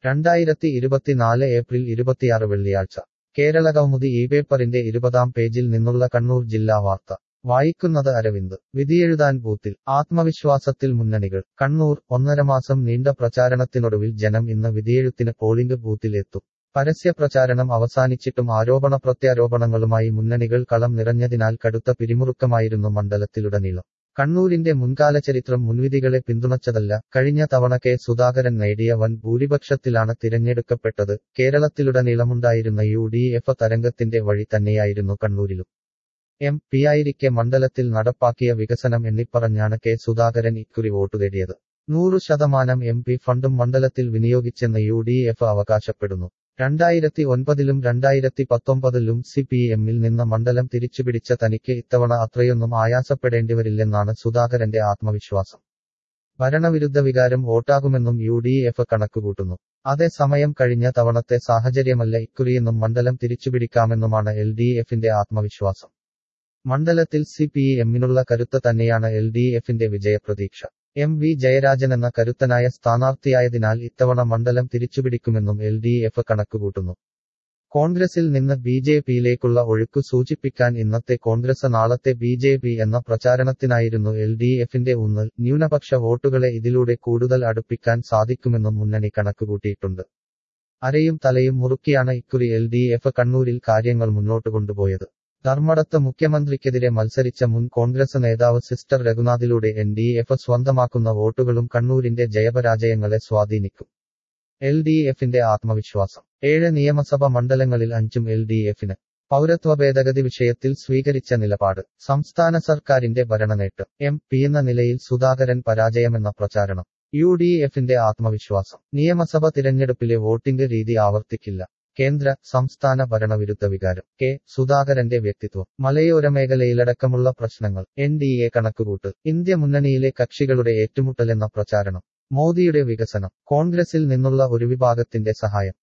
രണ്ടായിരത്തി ഇരുപത്തിനാല് ഏപ്രിൽ ഇരുപത്തിയാറ് വെള്ളിയാഴ്ച കേരള കൗമുദി ഈ പേപ്പറിന്റെ ഇരുപതാം പേജിൽ നിന്നുള്ള കണ്ണൂർ ജില്ലാ വാർത്ത വായിക്കുന്നത് അരവിന്ദ് വിധിയെഴുതാൻ ബൂത്തിൽ ആത്മവിശ്വാസത്തിൽ മുന്നണികൾ കണ്ണൂർ ഒന്നര മാസം നീണ്ട പ്രചാരണത്തിനൊടുവിൽ ജനം ഇന്ന് വിധിയെഴുത്തിന് പോളിംഗ് ബൂത്തിൽ എത്തും പരസ്യ പ്രചാരണം അവസാനിച്ചിട്ടും ആരോപണ പ്രത്യാരോപണങ്ങളുമായി മുന്നണികൾ കളം നിറഞ്ഞതിനാൽ കടുത്ത പിരിമുറുക്കമായിരുന്നു മണ്ഡലത്തിലുടനീളം കണ്ണൂരിന്റെ മുൻകാല ചരിത്രം മുൻവിധികളെ പിന്തുണച്ചതല്ല കഴിഞ്ഞ തവണ കെ സുധാകരൻ നേടിയ വൻ ഭൂരിപക്ഷത്തിലാണ് തിരഞ്ഞെടുക്കപ്പെട്ടത് കേരളത്തിലുടനീളമുണ്ടായിരുന്ന യു ഡി എഫ് തരംഗത്തിന്റെ വഴി തന്നെയായിരുന്നു കണ്ണൂരിലും എം പിയായിരിക്കെ മണ്ഡലത്തിൽ നടപ്പാക്കിയ വികസനം എണ്ണിപ്പറഞ്ഞാണ് കെ സുധാകരൻ ഇക്കുറി വോട്ടു തേടിയത് നൂറു ശതമാനം എം പി ഫണ്ടും മണ്ഡലത്തിൽ വിനിയോഗിച്ചെന്ന് യു ഡി എഫ് അവകാശപ്പെടുന്നു രണ്ടായിരത്തി ഒൻപതിലും രണ്ടായിരത്തി പത്തൊമ്പതിലും സി പി എമ്മിൽ നിന്ന് മണ്ഡലം തിരിച്ചുപിടിച്ച തനിക്ക് ഇത്തവണ അത്രയൊന്നും ആയാസപ്പെടേണ്ടിവരില്ലെന്നാണ് സുധാകരന്റെ ആത്മവിശ്വാസം ഭരണവിരുദ്ധ വികാരം വോട്ടാകുമെന്നും യു ഡി എഫ് കണക്കുകൂട്ടുന്നു അതേസമയം കഴിഞ്ഞ തവണത്തെ സാഹചര്യമല്ല ഇക്കുറിയെന്നും മണ്ഡലം തിരിച്ചുപിടിക്കാമെന്നുമാണ് എൽ ഡി എഫിന്റെ ആത്മവിശ്വാസം മണ്ഡലത്തിൽ സി പി എമ്മിനുള്ള കരുത്ത് തന്നെയാണ് എൽ ഡി എഫിന്റെ വിജയപ്രതീക്ഷ എം വി ജയരാജൻ എന്ന കരുത്തനായ സ്ഥാനാർത്ഥിയായതിനാൽ ഇത്തവണ മണ്ഡലം തിരിച്ചുപിടിക്കുമെന്നും എൽ ഡി എഫ് കണക്കുകൂട്ടുന്നു കോൺഗ്രസിൽ നിന്ന് ബി ജെ പിയിലേക്കുള്ള ഒഴുക്കു സൂചിപ്പിക്കാൻ ഇന്നത്തെ കോൺഗ്രസ് നാളത്തെ ബി ജെ പി എന്ന പ്രചാരണത്തിനായിരുന്നു എൽ ഡി എഫിന്റെ ഊന്നൽ ന്യൂനപക്ഷ വോട്ടുകളെ ഇതിലൂടെ കൂടുതൽ അടുപ്പിക്കാൻ സാധിക്കുമെന്നും മുന്നണി കണക്കുകൂട്ടിയിട്ടുണ്ട് അരയും തലയും മുറുക്കിയാണ് ഇക്കുറി എൽ ഡി എഫ് കണ്ണൂരിൽ കാര്യങ്ങൾ മുന്നോട്ട് കൊണ്ടുപോയത് ധർമ്മടത്ത് മുഖ്യമന്ത്രിക്കെതിരെ മത്സരിച്ച മുൻ കോൺഗ്രസ് നേതാവ് സിസ്റ്റർ രഘുനാഥിലൂടെ എൻ ഡി എഫ് സ്വന്തമാക്കുന്ന വോട്ടുകളും കണ്ണൂരിന്റെ ജയപരാജയങ്ങളെ സ്വാധീനിക്കും എൽ ഡി എഫിന്റെ ആത്മവിശ്വാസം ഏഴ് നിയമസഭ മണ്ഡലങ്ങളിൽ അഞ്ചും എൽ ഡി എഫിന് പൗരത്വ ഭേദഗതി വിഷയത്തിൽ സ്വീകരിച്ച നിലപാട് സംസ്ഥാന സർക്കാരിന്റെ ഭരണനേട്ടം എം പി എന്ന നിലയിൽ സുധാകരൻ പരാജയമെന്ന പ്രചാരണം യു ഡി എഫിന്റെ ആത്മവിശ്വാസം നിയമസഭ തിരഞ്ഞെടുപ്പിലെ വോട്ടിംഗ് രീതി ആവർത്തിക്കില്ല കേന്ദ്ര സംസ്ഥാന ഭരണവിരുദ്ധ വികാരം കെ സുധാകരന്റെ വ്യക്തിത്വം മലയോര മേഖലയിലടക്കമുള്ള പ്രശ്നങ്ങൾ എൻ ഡി എ കണക്കുകൂട്ട് ഇന്ത്യ മുന്നണിയിലെ കക്ഷികളുടെ ഏറ്റുമുട്ടലെന്ന പ്രചാരണം മോദിയുടെ വികസനം കോൺഗ്രസിൽ നിന്നുള്ള ഒരു വിഭാഗത്തിന്റെ സഹായം